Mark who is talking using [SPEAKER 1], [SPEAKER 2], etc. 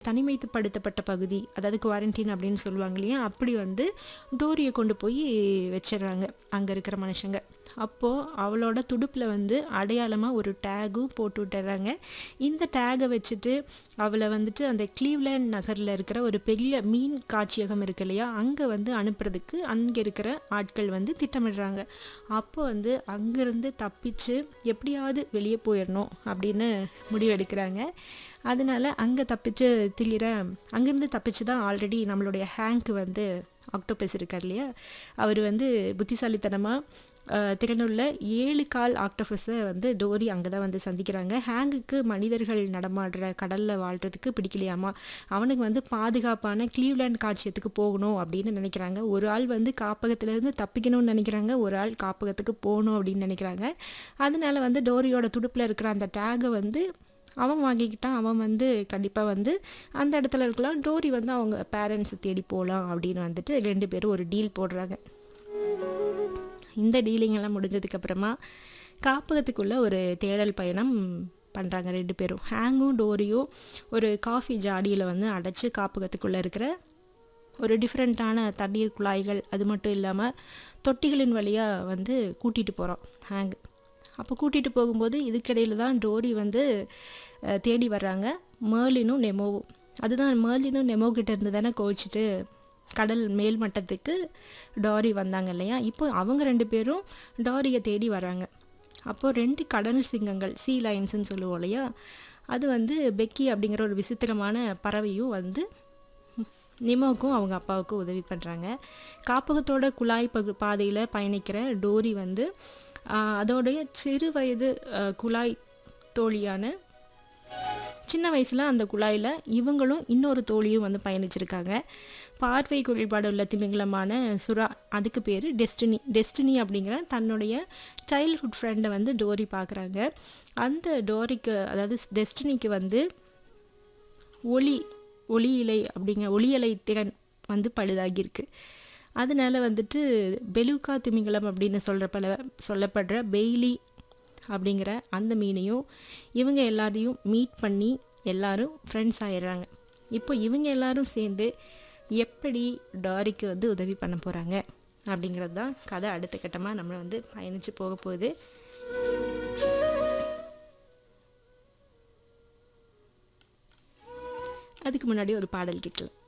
[SPEAKER 1] தனிமைப்படுத்தப்பட்ட பகுதி அதாவது குவாரண்டைன் அப்படின்னு சொல்லுவாங்க இல்லையா அப்படி வந்து டோரியை கொண்டு போய் வச்சிடுறாங்க அங்கே இருக்கிற மனுஷங்க அப்போது அவளோட துடுப்பில் வந்து அடையாளமாக ஒரு டேகும் போட்டு விட்டுறாங்க இந்த டேகை வச்சுட்டு அவளை வந்துட்டு அந்த கிளீவ்லேண்ட் நகரில் இருக்கிற ஒரு பெரிய மீன் காட்சியகம் இருக்கு இல்லையா அங்கே வந்து அனுப்புறதுக்கு அங்கே இருக்கிற ஆட்கள் வந்து திட்டமிடுறாங்க அப்போ வந்து அங்கேருந்து தப்பிச்சு எப்படியாவது வெளியே போயிடணும் அப்படின்னு முடிவெடுக்கிறாங்க அதனால அங்கே தப்பிச்சு திளிர அங்கேருந்து தப்பிச்சு தான் ஆல்ரெடி நம்மளுடைய ஹேங்க் வந்து ஆக்டோபஸ் இருக்கார் இல்லையா அவர் வந்து புத்திசாலித்தனமாக திறனுள்ள ஏழு கால் ஆக்டோபஸை வந்து டோரி அங்கே தான் வந்து சந்திக்கிறாங்க ஹேங்குக்கு மனிதர்கள் நடமாடுற கடலில் வாழ்கிறதுக்கு பிடிக்கலையாமா அவனுக்கு வந்து பாதுகாப்பான கிளீவ்லேண்ட் காட்சியத்துக்கு போகணும் அப்படின்னு நினைக்கிறாங்க ஒரு ஆள் வந்து காப்பகத்திலேருந்து தப்பிக்கணும்னு நினைக்கிறாங்க ஒரு ஆள் காப்பகத்துக்கு போகணும் அப்படின்னு நினைக்கிறாங்க அதனால வந்து டோரியோட துடுப்பில் இருக்கிற அந்த டேகை வந்து அவன் வாங்கிக்கிட்டான் அவன் வந்து கண்டிப்பாக வந்து அந்த இடத்துல இருக்கலாம் டோரி வந்து அவங்க பேரண்ட்ஸை தேடி போகலாம் அப்படின்னு வந்துட்டு ரெண்டு பேரும் ஒரு டீல் போடுறாங்க இந்த டீலிங் எல்லாம் முடிஞ்சதுக்கப்புறமா காப்பகத்துக்குள்ளே ஒரு தேடல் பயணம் பண்ணுறாங்க ரெண்டு பேரும் ஹேங்கும் டோரியும் ஒரு காஃபி ஜாடியில் வந்து அடைச்சி காப்பகத்துக்குள்ளே இருக்கிற ஒரு டிஃப்ரெண்ட்டான தண்ணீர் குழாய்கள் அது மட்டும் இல்லாமல் தொட்டிகளின் வழியாக வந்து கூட்டிகிட்டு போகிறோம் ஹேங் அப்போ கூட்டிகிட்டு போகும்போது இதுக்கிடையில் தான் டோரி வந்து தேடி வர்றாங்க மேர்லினும் நெமோவும் அதுதான் மேர்லினும் நெமோ கிட்ட இருந்து தானே கோச்சிட்டு கடல் மேல் மட்டத்துக்கு டாரி வந்தாங்க இல்லையா இப்போ அவங்க ரெண்டு பேரும் டாரியை தேடி வராங்க அப்போது ரெண்டு கடல் சிங்கங்கள் சீ லைன்ஸ்ன்னு சொல்லுவோம் இல்லையா அது வந்து பெக்கி அப்படிங்கிற ஒரு விசித்திரமான பறவையும் வந்து நிமோக்கும் அவங்க அப்பாவுக்கும் உதவி பண்ணுறாங்க காப்பகத்தோட குழாய் பகு பாதையில் பயணிக்கிற டோரி வந்து அதோடைய சிறு வயது குழாய் தோழியான சின்ன வயசில் அந்த குழாயில் இவங்களும் இன்னொரு தோழியும் வந்து பயணிச்சிருக்காங்க பார்வை குறைபாடு உள்ள திமிங்கலமான சுறா அதுக்கு பேர் டெஸ்டினி டெஸ்டினி அப்படிங்கிற தன்னுடைய சைல்ட்ஹுட் ஃப்ரெண்டை வந்து டோரி பார்க்குறாங்க அந்த டோரிக்கு அதாவது டெஸ்டினிக்கு வந்து ஒளி ஒளி இலை அப்படிங்கிற ஒளியலை திறன் வந்து பழுதாகியிருக்கு அதனால வந்துட்டு பெலுக்கா திமிங்கலம் அப்படின்னு சொல்கிற பல சொல்லப்படுற பெய்லி அப்படிங்கிற அந்த மீனையும் இவங்க எல்லாரையும் மீட் பண்ணி எல்லாரும் ஃப்ரெண்ட்ஸ் ஆயிடுறாங்க இப்போ இவங்க எல்லாரும் சேர்ந்து எப்படி டாரிக்கு வந்து உதவி பண்ண போகிறாங்க அப்படிங்கிறது தான் கதை அடுத்த கட்டமாக நம்மளை வந்து பயணித்து போக போகுது அதுக்கு முன்னாடி ஒரு பாடல் கேட்கலாம்